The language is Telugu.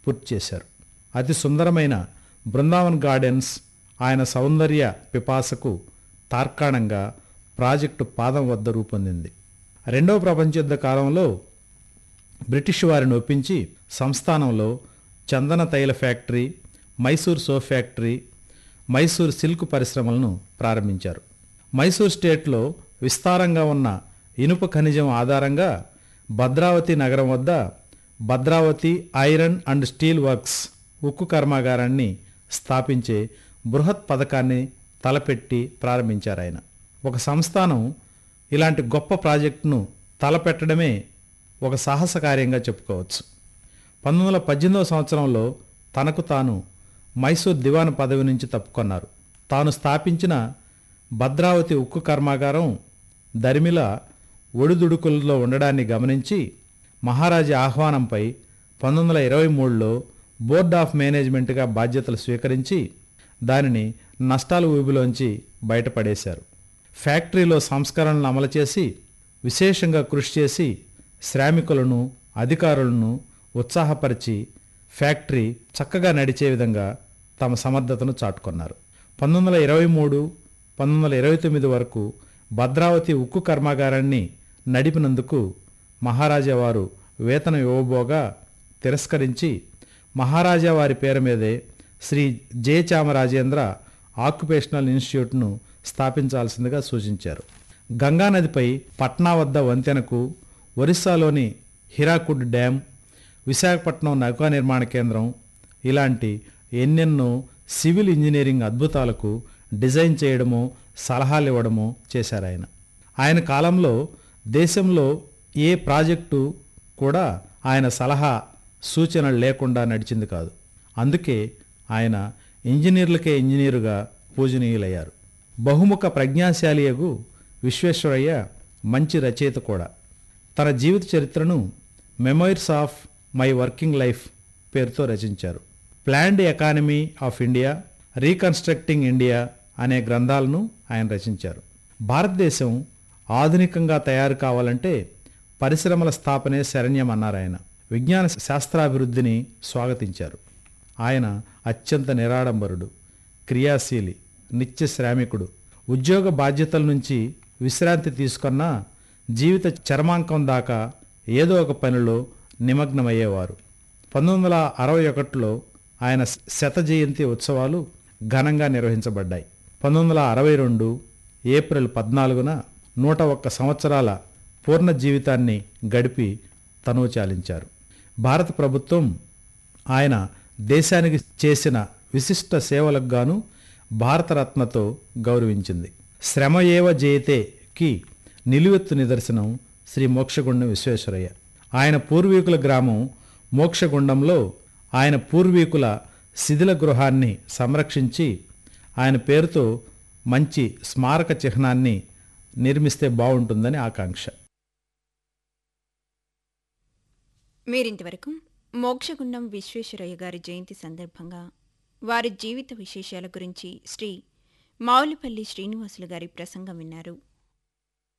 పూర్తి చేశారు అతి సుందరమైన బృందావన్ గార్డెన్స్ ఆయన సౌందర్య పిపాసకు తార్కాణంగా ప్రాజెక్టు పాదం వద్ద రూపొందింది రెండవ ప్రపంచ యుద్ధ కాలంలో బ్రిటిష్ వారిని ఒప్పించి సంస్థానంలో చందన తైల factory Mysore soap factory Mysore silk పరిశ్రమలను ప్రారంభించారు మైసూర్ స్టేట్లో విస్తారంగా ఉన్న ఇనుప ఖనిజం ఆధారంగా భద్రావతి నగరం వద్ద Bhadravati iron and steel works ఉక్కు కర్మాగారాన్ని స్థాపించే బృహత్ పథకాన్ని తలపెట్టి ప్రారంభించారు ఆయన ఒక సంస్థానం ఇలాంటి గొప్ప ప్రాజెక్టును తలపెట్టడమే ఒక సాహస కార్యంగా చెప్పుకోవచ్చు పంతొమ్మిది వందల పద్దెనిమిదవ సంవత్సరంలో తనకు తాను మైసూర్ దివాన్ పదవి నుంచి తప్పుకొన్నారు తాను స్థాపించిన భద్రావతి ఉక్కు కర్మాగారం దరిమిల ఒడిదుడుకుల్లో ఉండడాన్ని గమనించి మహారాజా ఆహ్వానంపై పంతొమ్మిది వందల ఇరవై మూడులో బోర్డ్ ఆఫ్ మేనేజ్మెంట్గా బాధ్యతలు స్వీకరించి దానిని నష్టాల ఊబిలోంచి బయటపడేశారు ఫ్యాక్టరీలో సంస్కరణలను అమలు చేసి విశేషంగా కృషి చేసి శ్రామికులను అధికారులను ఉత్సాహపరిచి ఫ్యాక్టరీ చక్కగా నడిచే విధంగా తమ సమర్థతను చాటుకున్నారు పంతొమ్మిది వందల ఇరవై మూడు పంతొమ్మిది వందల ఇరవై తొమ్మిది వరకు భద్రావతి ఉక్కు కర్మాగారాన్ని నడిపినందుకు మహారాజా వారు వేతనం ఇవ్వబోగా తిరస్కరించి మహారాజా వారి పేరు మీదే శ్రీ జే చామరాజేంద్ర ఆక్యుపేషనల్ ఇన్స్టిట్యూట్ను స్థాపించాల్సిందిగా సూచించారు గంగానదిపై పట్నా వద్ద వంతెనకు ఒరిస్సాలోని హిరాకుడ్ డ్యాం విశాఖపట్నం నౌకా నిర్మాణ కేంద్రం ఇలాంటి ఎన్నెన్నో సివిల్ ఇంజనీరింగ్ అద్భుతాలకు డిజైన్ చేయడమో సలహాలు ఇవ్వడమో చేశారు ఆయన ఆయన కాలంలో దేశంలో ఏ ప్రాజెక్టు కూడా ఆయన సలహా సూచనలు లేకుండా నడిచింది కాదు అందుకే ఆయన ఇంజనీర్లకే ఇంజనీరుగా పూజనీయులయ్యారు బహుముఖ ప్రజ్ఞాశాలియగు విశ్వేశ్వరయ్య మంచి రచయిత కూడా తన జీవిత చరిత్రను memoirs of my working life పేరుతో రచించారు planned economy of India reconstructing India అనే గ్రంథాలను ఆయన రచించారు భారతదేశం ఆధునికంగా తయారు కావాలంటే పరిశ్రమల స్థాపనే శరణ్యం అన్నారు ఆయన విజ్ఞాన శాస్త్రాభివృద్ధిని స్వాగతించారు ఆయన అత్యంత నిరాడంబరుడు క్రియాశీలి నిత్య శ్రామికుడు ఉద్యోగ బాధ్యతల నుంచి విశ్రాంతి తీసుకున్న జీవిత చర్మాంకం దాకా ఏదో ఒక పనిలో నిమగ్నమయ్యేవారు పంతొమ్మిది వందల అరవై ఒకటిలో ఆయన శత జయంతి ఉత్సవాలు ఘనంగా నిర్వహించబడ్డాయి పంతొమ్మిది వందల అరవై రెండు ఏప్రిల్ పద్నాలుగున నూట ఒక్క సంవత్సరాల పూర్ణ జీవితాన్ని గడిపి తనువు చాలించారు భారత ప్రభుత్వం ఆయన దేశానికి చేసిన విశిష్ట సేవలకు గాను భారతరత్నతో గౌరవించింది శ్రమ ఏవ జయతేకి నిలువెత్తు నిదర్శనం శ్రీ మోక్షగుండం విశ్వేశ్వరయ్య ఆయన పూర్వీకుల గ్రామం మోక్షగుండంలో ఆయన పూర్వీకుల శిథిల గృహాన్ని సంరక్షించి ఆయన పేరుతో మంచి స్మారక చిహ్నాన్ని నిర్మిస్తే బాగుంటుందని ఆకాంక్ష మీరింతవరకు మోక్షగుండం విశ్వేశ్వరయ్య గారి జయంతి సందర్భంగా వారి జీవిత విశేషాల గురించి శ్రీ మావులిపల్లి శ్రీనివాసులు గారి ప్రసంగం విన్నారు